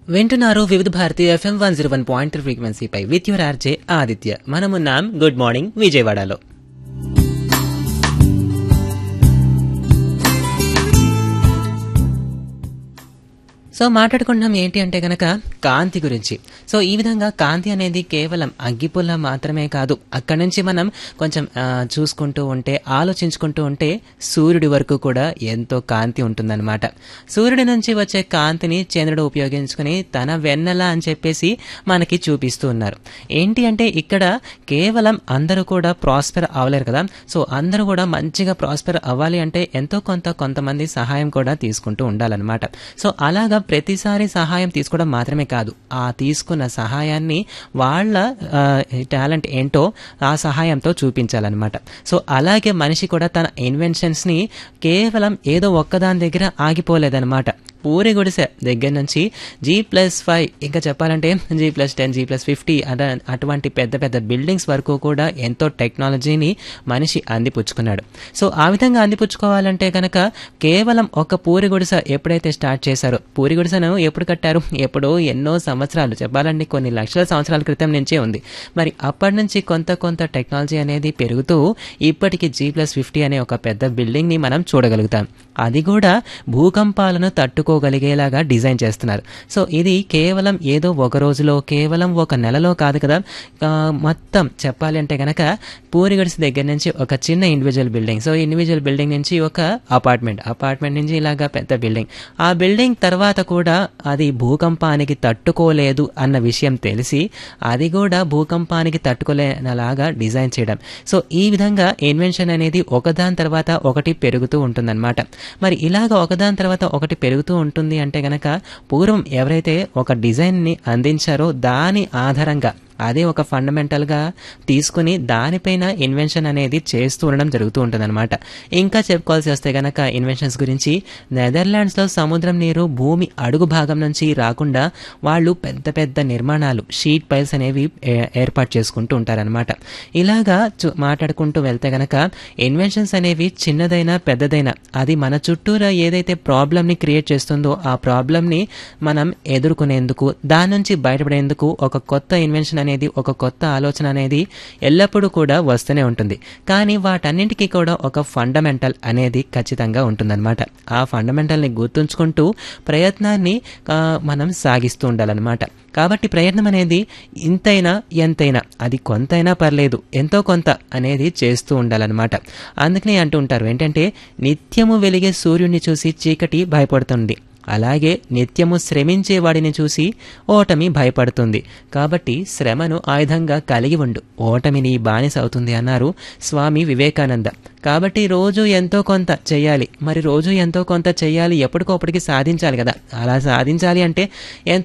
వింటున్నారు Vividh Bharati FM one zero one point ఫ్రీక్వెన్సీపై with your RJ Aditya మనమున్నాం గుడ్ మార్నింగ్ విజయవాడలో సో మాట్లాడుకుంటున్నాం ఏంటి అంటే గనక కాంతి గురించి సో ఈ విధంగా కాంతి అనేది కేవలం అగ్గిపుల్ల మాత్రమే కాదు అక్కడి నుంచి మనం కొంచెం ఆ, చూసుకుంటూ ఉంటే ఆలోచించుకుంటూ ఉంటే సూర్యుడి వరకు కూడా ఎంతో కాంతి ఉంటుందన్నమాట సూర్యుడి నుంచి వచ్చే కాంతిని చంద్రుడు ఉపయోగించుకుని తన వెన్నెల అని చెప్పేసి మనకి చూపిస్తూ ఉన్నారు ఏంటి అంటే ఇక్కడ కేవలం అందరూ కూడా ప్రాస్పెర్ అవ్వలేరు కదా సో అందరూ కూడా మంచిగా ప్రాస్పెర్ అవ్వాలి అంటే ఎంతో కొంత కొంతమంది సహాయం కూడా తీసుకుంటూ ఉండాలన్నమాట సో అలాగా ప్రతిసారి సహాయం తీసుకోవడం మాత్రమే కాదు ఆ తీసుకున్న సహాయాన్ని వాళ్ళ టాలెంట్ ఏంటో ఆ సహాయంతో చూపించాలన్నమాట సో అలాగే మనిషి కూడా తన ఇన్వెన్షన్స్ని కేవలం ఏదో ఒక్కదాని దగ్గర ఆగిపోలేదన్నమాట పూరి గుడిసె దగ్గర నుంచి జీ ప్లస్ ఫైవ్ ఇంకా చెప్పాలంటే G plus ten G plus fifty అట అటువంటి పెద్ద పెద్ద బిల్డింగ్స్ వరకు కూడా ఎంతో టెక్నాలజీని మనిషి అందిపుచ్చుకున్నాడు సో ఆ విధంగా అందిపుచ్చుకోవాలంటే కనుక కేవలం ఒక పూరి గుడిసె ఎప్పుడైతే స్టార్ట్ చేశారో పూరి గుడిసెను ఎప్పుడు కట్టారు ఎప్పుడో ఎన్నో సంవత్సరాలు చెప్పాలంటే కొన్ని లక్షల సంవత్సరాల క్రితం నుంచే ఉంది మరి అప్పటి నుంచి కొంత కొంత టెక్నాలజీ అనేది పెరుగుతూ ఇప్పటికి జీ ప్లస్ ఫిఫ్టీ అనే ఒక పెద్ద బిల్డింగ్ని మనం చూడగలుగుతాం అది కూడా భూకంపాలను తట్టుకోగలిగేలాగా డిజైన్ చేస్తున్నారు సో ఇది కేవలం ఏదో ఒక రోజులో కేవలం ఒక నెలలో కాదు కదా ఆ, మొత్తం చెప్పాలి అంటే కనుక పూరిగడిసి దగ్గర నుంచి ఒక చిన్న individual building so individual building నుంచి ఒక అపార్ట్మెంట్ అపార్ట్మెంట్ నుంచి ఇలాగా పెద్ద బిల్డింగ్ ఆ బిల్డింగ్ తర్వాత కూడా అది భూకంపానికి తట్టుకోలేదు అన్న విషయం తెలిసి అది కూడా భూకంపానికి తట్టుకోలేనలాగా డిజైన్ చేయడం సో ఈ విధంగా ఇన్వెన్షన్ అనేది ఒకదాని తర్వాత ఒకటి పెరుగుతూ ఉంటుందన్నమాట మరి ఇలాగ ఒకదాని తర్వాత ఒకటి పెరుగుతూ ఉంటుంది అంటే గనక పూర్వం ఎవరైతే ఒక డిజైన్ని అందించారో దాని ఆధారంగా అదే ఒక ఫండమెంటల్గా తీసుకుని దానిపైన ఇన్వెన్షన్ అనేది చేస్తూ ఉండడం జరుగుతూ ఉంటుందన్నమాట ఇంకా చెప్పుకోవాల్సి వస్తే గనక ఇన్వెన్షన్స్ గురించి నెదర్లాండ్స్లో సముద్రం నీరు భూమి అడుగు భాగం నుంచి రాకుండా వాళ్ళు పెద్ద పెద్ద నిర్మాణాలు షీట్ పైల్స్ అనేవి ఏ- ఏర్పాటు చేసుకుంటూ ఉంటారనమాట ఇలాగా చు- మాట్లాడుకుంటూ వెళ్తే గనక ఇన్వెన్షన్స్ అనేవి చిన్నదైనా పెద్దదైనా అది మన చుట్టూరా ఏదైతే ప్రాబ్లమ్ని క్రియేట్ చేస్తుందో ఆ ప్రాబ్లమ్ని మనం ఎదుర్కొనేందుకు దాని నుంచి బయటపడేందుకు ఒక కొత్త ఇన్వెన్షన్ అనేది ఒక కొత్త ఆలోచన అనేది ఎల్లప్పుడూ కూడా వస్తూనే ఉంటుంది కానీ వాటన్నింటికీ కూడా ఒక ఫండమెంటల్ అనేది ఖచ్చితంగా ఉంటుందన్నమాట ఆ ఫండమెంటల్ని గుర్తుంచుకుంటూ ప్రయత్నాన్ని ఆ, మనం సాగిస్తూ ఉండాలన్నమాట కాబట్టి ప్రయత్నం అనేది ఇంతైనా ఎంతైనా అది కొంతైనా పర్లేదు ఎంతో కొంత అనేది చేస్తూ ఉండాలన్నమాట అందుకనే అంటూ ఉంటారు ఏంటంటే నిత్యము వెలిగే సూర్యుడిని చూసి చీకటి భయపడుతుంది అలాగే నిత్యము శ్రమించే వాడిని చూసి ఓటమి భయపడుతుంది కాబట్టి శ్రమను ఆయుధంగా కలిగి ఉండు ఓటమి నీ బానిస అవుతుంది అన్నారు స్వామి వివేకానంద కాబట్టి రోజు ఎంతో కొంత చేయాలి మరి రోజు ఎంతో కొంత చేయాలి ఎప్పటికప్పటికి సాధించాలి కదా అలా సాధించాలి అంటే ఎంతో